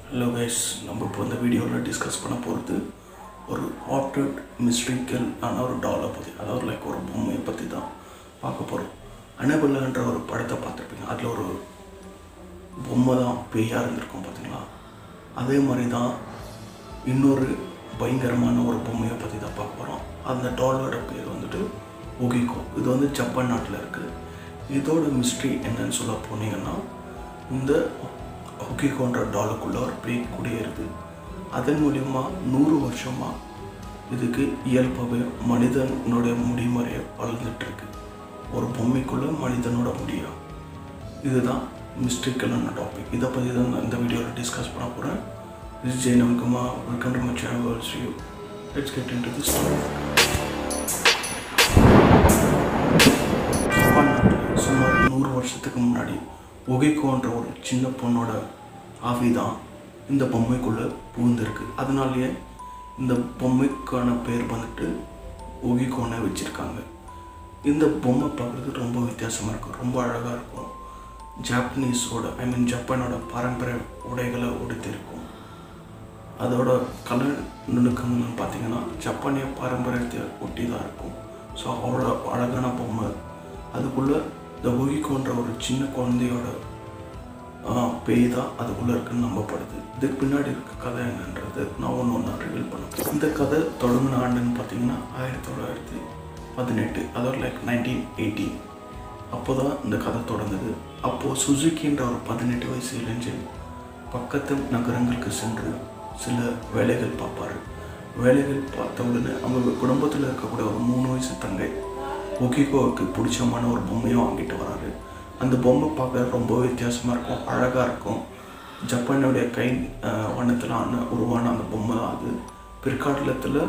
Hello guys நம்ம இப்போ இந்த வீடியோவில் டிஸ்கஸ் பண்ண போகிறது ஒரு ஹாட்டட் மிஸ்ட்ரிக்கல் ஆன ஒரு டாலை பற்றி அதாவது லைக் ஒரு பொம்மையை பற்றி தான் பார்க்க போகிறோம் அனபிள்ன்ற ஒரு படத்தை பார்த்துருப்பீங்க அதில் ஒரு பொம்மை தான் பேயாக இருந்திருக்கும் பார்த்தீங்களா அதே மாதிரி தான் இன்னொரு பயங்கரமான ஒரு பொம்மையை பற்றி தான் பார்க்க போகிறோம் அந்த டாலோட பேர் வந்துட்டு ஒகிகோ இது வந்து ஜப்பான் நாட்டில் இருக்குது இதோட மிஸ்ட்ரி என்னன்னு சொல்ல போனீங்கன்னா இந்த ஒகிகோன்ற டாலுக்குள்ளே ஒரு பேய் குடியேறுது அதன் மூலியமா நூறு வருஷமாக இதுக்கு இயல்பாகவே மனிதனுடைய முடிமுறையை வளர்ந்துட்டுருக்கு ஒரு பொம்மைக்குள்ளே மனிதனோட முடியா இதுதான் மிஸ்டேக்கலான டாபிக் இதை பற்றி தான் நான் இந்த வீடியோவில் டிஸ்கஸ் பண்ண போகிறேன் திஸ் ஜெய் நமக்குமா welcome to my channel you let's get into this Japan நாட்டில் சுமார் நூறு வருஷத்துக்கு முன்னாடி ஒகைக்கோன்ற ஒரு சின்ன பொண்ணோட ஆவி தான் இந்த பொம்மைக்குள்ளே புகுந்திருக்கு அதனாலேயே இந்த பொம்மைக்கான பேர் வந்துட்டு ஒகிக்கோனை வச்சுருக்காங்க இந்த பொம்மை பார்க்குறதுக்கு ரொம்ப வித்தியாசமாக இருக்கும் ரொம்ப அழகாக இருக்கும் ஜாப்பனீஸோட ஐ மீன் ஜப்பானோட பாரம்பரிய உடைகளை உடுத்திருக்கும் அதோட கலர் நுணுக்கம்னு பார்த்தீங்கன்னா ஜப்பானிய பாரம்பரியத்தை ஒட்டி தான் இருக்கும் ஸோ அவ்வளோ அழகான பொம்மை அதுக்குள்ளே இந்த ஒகிக்கோன்ற ஒரு சின்ன குழந்தையோட ஆஹ், பேய் தான் அதுக்குள்ளே இருக்குன்னு நம்பப்படுது இதுக்கு பின்னாடி இருக்க கதை என்னன்றது நான் ஒன்று ஒன்றா ரிவீல் பண்ண போறேன். இந்த கதை தொடங்கின ஆண்டுன்னு பார்த்தீங்கன்னா ஆயிரத்தி தொள்ளாயிரத்தி பதினெட்டு அதாவது லைக் நைன்டீன் எயிட்டீன் அப்போ தான் இந்த கதை தொடங்குது அப்போது சுசுக்கின்ற ஒரு பதினெட்டு வயசு இளைஞன் பக்கத்து நகரங்களுக்கு சென்று சில வேலைகள் பார்ப்பாரு வேலைகள் பார்த்த உடனே அவங்க குடும்பத்தில் இருக்கக்கூடிய ஒரு மூணு வயசு தங்கை ஒகிகோவுக்கு பிடிச்சமான ஒரு பொம்மையும் வாங்கிட்டு வராரு அந்த பொம்மை பார்க்க ரொம்ப வித்தியாசமாக இருக்கும் அழகாக இருக்கும் ஜப்பானுடைய கை அஹ், வண்ணத்தில் ஆன உருவான அந்த பொம்மை தான் அது பிற்காலத்தில்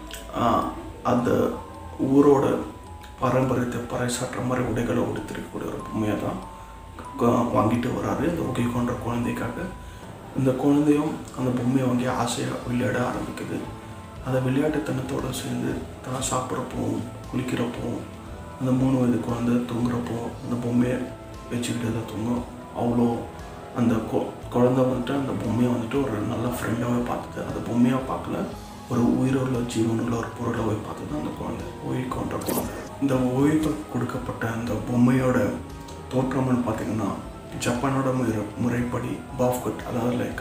அந்த ஊரோட பாரம்பரியத்தை பறைசாற்ற மாதிரி உடைகளை உடுத்திருக்கக்கூடிய ஒரு பொம்மையை தான் க- வாங்கிட்டு வராரு இந்த ஒகிகோன்ற குழந்தைக்காக இந்த குழந்தையும் அந்த பொம்மையை வாங்கி ஆசையாக விளையாட ஆரம்பிக்குது அந்த விளையாட்டுத்தனத்தோடு சேர்ந்து தான் சாப்பிட்றப்போவும் குளிக்கிறப்போவும் அந்த மூணு வயது குழந்தை தூங்குறப்போ அந்த பொம்மையை வச்சுக்கிட்டு தான் தூங்கும் அவ்வளோ அந்த கொ- குழந்தை வந்துட்டு அந்த பொம்மையை வந்துட்டு ஒரு நல்ல ஃப்ரெண்டாகவே பார்த்துது அந்த பொம்மையாக பார்க்கல ஒரு உயிருள்ள ஜீவனுள்ள ஒரு பொருளாகவே பார்த்து தான் அந்த குழந்தை ஓய்வுன்ற குழந்தை இந்த ஓய்வு கொடுக்கப்பட்ட அந்த பொம்மையோட தோற்றம்னு பார்த்தீங்கன்னா ஜப்பானோட முறை முறைப்படி பாஃப் கட் அதாவது லைக்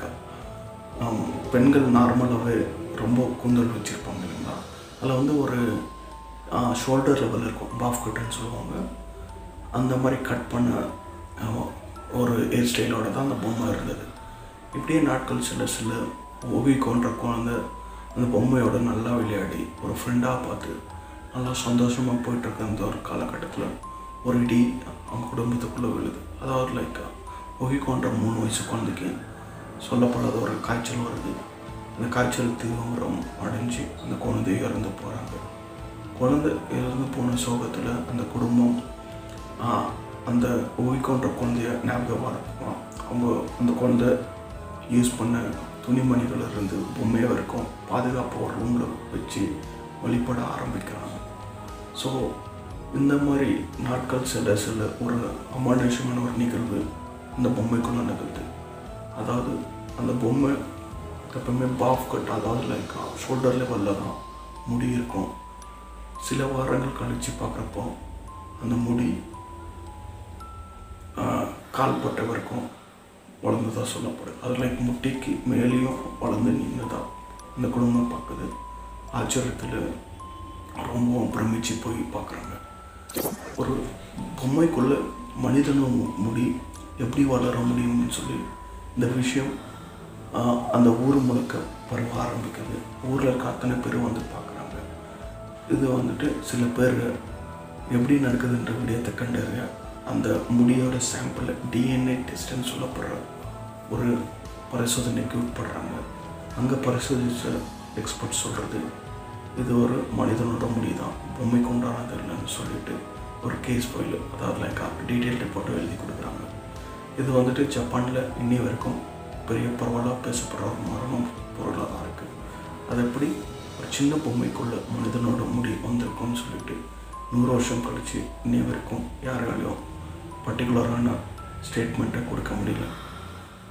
பெண்கள் நார்மலாகவே ரொம்ப கூந்தல் வச்சுருப்பாங்க இல்லைங்களா அதில் வந்து ஒரு ஷோல்டர் லெவல் இருக்கும் பாஃப் கட்டுன்னு சொல்லுவாங்க அந்த மாதிரி கட் பண்ண ஆஹ், ஒரு ஹேர் ஸ்டைலோட தான் அந்த பொம்மை இருந்தது இப்படியே நாட்கள் சில சில ஓவிக்கோன்ற குழந்தை அந்த பொம்மையோட நல்லா விளையாடி ஒரு ஃப்ரெண்டாக பார்த்து நல்லா சந்தோஷமாக போயிட்டுருக்க அந்த ஒரு காலகட்டத்தில் ஒரு இடி அவங்க குடும்பத்துக்குள்ளே விழுது அதாவது லைக் ஒகிக்கோன்ற மூணு வயசு குழந்தைக்கு சொல்லப்படாத ஒரு காய்ச்சல் வருது அந்த காய்ச்சல் தீவிரம் அடைஞ்சு அந்த குழந்தை இறந்து போகிறாங்க குழந்தை இறந்து போன சோகத்தில் அந்த குடும்பம் ஆஹ், அந்த ஓய்கொன்ற குழந்தைய ஞாபகம் அவங்க அந்த குழந்தை யூஸ் பண்ண துணிமணிகள் இருந்து பொம்மையை வரைக்கும் பாதுகாப்பு ஒரு ரூமில் வச்சு வழிபட ஆரம்பிக்கிறாங்க ஸோ இந்த மாதிரி நாட்கள் சில சில ஒரு அமானுஷமான ஒரு நிகழ்வு இந்த பொம்மைக்குள்ளே நிகழ்து அதாவது அந்த பொம்மை எப்பவுமே பாஃப் கட் அதாவது லைக் ஷோல்டர் லெவலில் தான் முடி இருக்கும் சில வாரங்கள் கழித்து பார்க்குறப்போ அந்த முடி ஆஹ், கால்பட்ட வரைக்கும் வளர்ந்ததாக சொல்லப்படுது அது லைக் முட்டிக்கு மேலேயும் வளர்ந்து நின்றுதா இந்த குடும்பம் பார்க்குது ஆச்சரியத்தில் ரொம்பவும் பிரமிச்சு போய் பார்க்குறாங்க ஒரு பொம்மைக்குள்ளே மனிதனும் முடி எப்படி வளர முடியும்னு சொல்லி இந்த விஷயம் ஆஹ், அந்த ஊர் முழுக்க பரவ ஆரம்பிக்குது ஊரில் இருக்க அத்தனை பேரும் வந்து பார்க்குறாங்க இது வந்துட்டு சில பேர் எப்படி நடக்குதுன்ற விடயத்தை கண்டறிய அந்த முடியோட சாம்பிளை டிஎன்ஏ டெஸ்ட்னு சொல்லப்படுற ஒரு பரிசோதனைக்கு உட்படுறாங்க அங்கே பரிசோதிச்ச எக்ஸ்பர்ட் சொல்கிறது இது ஒரு மனிதனோட முடி தான் பொம்மைக்கு உண்டானது இல்லைன்னு சொல்லிட்டு ஒரு கேஸ் ஃபைல் அதாவது லைக் டீட்டெயில் ரிப்போர்ட்டை எழுதி கொடுக்குறாங்க இது வந்துட்டு ஜப்பானில் இன்னி வரைக்கும் பெரிய பரவலாக பேசப்படுற ஒரு மரணம் பொருளாக தான் இருக்குது அது எப்படி ஒரு சின்ன பொம்மைக்குள்ள மனிதனோட முடி வந்திருக்கும்னு சொல்லிட்டு நூறு வருஷம் கழிச்சு இன்னி வரைக்கும் யாராலையும் பர்டிகுலரான ஸ்டேட்மெண்ட்டை கொடுக்க முடியல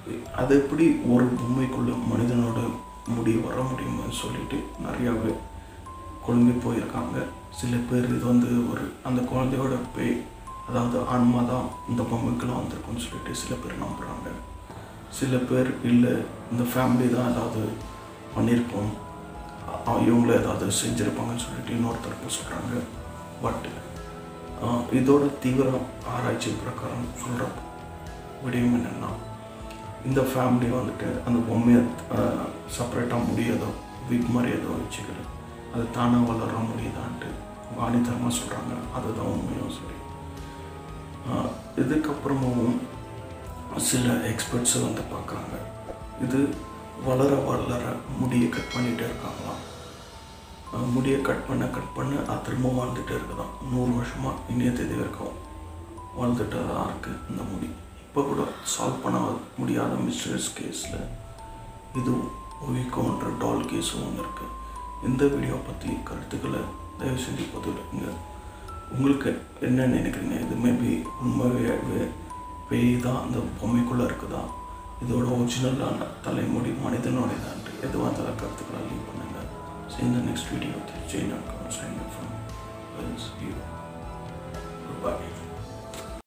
அது எப்படி ஒரு பொம்மைக்குள்ள மனிதனோட முடி வர முடியும்னு சொல்லிட்டு நிறையாவே குழம்பி போயிருக்காங்க சில பேர் இது வந்து ஒரு அந்த குழந்தையோட பேய் அதாவது ஆன்மா தான் இந்த பொம்மைக்கெல்லாம் வந்திருக்குன்னு சொல்லிட்டு சில பேர் நம்புகிறாங்க சில பேர் இல்லை இந்த ஃபேமிலி தான் ஏதாவது பண்ணியிருப்போம் அ- இவங்கள ஏதாவது செஞ்சுருப்பாங்கன்னு சொல்லிட்டு இன்னொருத்தருக்கு சொல்கிறாங்க பட் இதோட தீவிர ஆராய்ச்சி பிரகாரம் சொல்கிற விடயம் என்னென்னா இந்த ஃபேமிலி வந்துட்டு அந்த பொம்மையை செப்பரேட்டாக முடியாதோ வீக் மாதிரி ஏதோ வச்சுக்கல அது தானாக வளர முடியுதான்ட்டு ஆணித்தரமாக சொல்கிறாங்க அதுதான் உண்மையும் சரி ஆஹ் இதுக்கப்புறமும் சில எக்ஸ்பர்ட்ஸை வந்து பார்க்குறாங்க இது வளர வளர முடியை கட் பண்ணிகிட்டே இருக்காங்களாம் ஆஹ் முடியை கட் பண்ண கட் பண்ண அது திரும்ப வாழ்ந்துட்டே இருக்குதாம் நூறு வருஷமாக இனிய தேதி வரைக்கும் வாழ்ந்துட்டு தான் இருக்குது இந்த முடி இப்போ கூட சால்வ் பண்ண முடியாத மிஸ்டர்ஸ் கேஸில் இதுவும் ஒவிக்கோன்ற டால் கேஸும் ஒன்று இருக்குது இந்த வீடியோ பற்றி கருத்துக்களை தயவு செஞ்சு பதிவிடுங்க உங்களுக்கு என்ன நினைக்கிறீங்க இது மேபி உண்மையாகவே பேய் தான் அந்த பொம்மைக்குள்ளே இருக்குதா இதோட ஒரிஜினலான தலைமுடி மனிதனோடையதான்ட்டு எதுவாக இருந்தாலும் கருத்துக்களை லீவ் பண்ணுங்கள் ஸோ இந்த நெக்ஸ்ட் வீடியோ சேஞ்ச் ஆகும் சைன் ஃப்ரம் யூ பாய்